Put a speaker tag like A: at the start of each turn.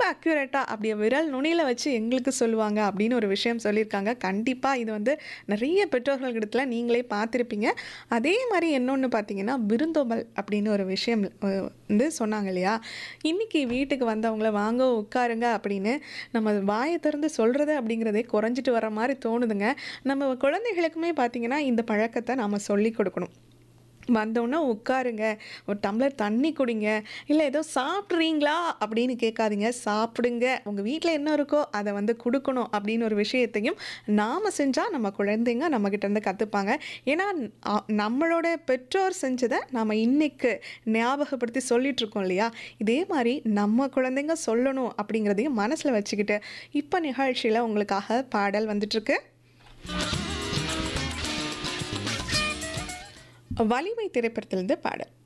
A: அக்யூரேட்டாக அப்படியே விரல் நுனியில் வச்சு எங்களுக்கு சொல்லுவாங்க அப்படின்னு ஒரு விஷயம் சொல்லியிருக்காங்க கண்டிப்பாக இது வந்து நிறைய பெற்றோர்கள்கிட்ட நீங்களே பார்த்துருப்பீங்க அதே மாதிரி இன்னொன்று பார்த்தீங்கன்னா விருந்தோம்பல் அப்படின்னு ஒரு விஷயம் அஹ், வந்து சொன்னாங்க இல்லையா இன்றைக்கி வீட்டுக்கு வந்தவங்கள வாங்க உட்காருங்க அப்படின்னு நம்ம வாயை திறந்து சொல்கிறது அப்படிங்கிறதே குறைஞ்சிட்டு வர மாதிரி தோணுதுங்க நம்ம குழந்தைகளுக்குமே பார்த்தீங்கன்னா இந்த பழக்கத்தை நாம் சொல்லி கொடுக்கணும் வந்தோடனே உட்காருங்க ஒரு டம்ளர் தண்ணி குடிங்க இல்லை ஏதோ சாப்பிட்றீங்களா அப்படின்னு கேட்காதீங்க சாப்பிடுங்க உங்கள் வீட்டில் என்ன இருக்கோ அதை வந்து கொடுக்கணும் அப்படின்னு ஒரு விஷயத்தையும் நாம் செஞ்சால் நம்ம குழந்தைங்க நம்மக்கிட்ட இருந்து கற்றுப்பாங்க ஏன்னா அ- நம்மளோட பெற்றோர் செஞ்சதை நாம் இன்னைக்கு ஞாபகப்படுத்தி சொல்லிட்டு இருக்கோம் இல்லையா இதே மாதிரி நம்ம குழந்தைங்க சொல்லணும் அப்படிங்கிறதையும் மனசில் வச்சுக்கிட்டு இப்போ நிகழ்ச்சியில் உங்களுக்காக பாடல் வந்துட்டுருக்கு வலிமை திரைப்படத்திலிருந்து பாடல்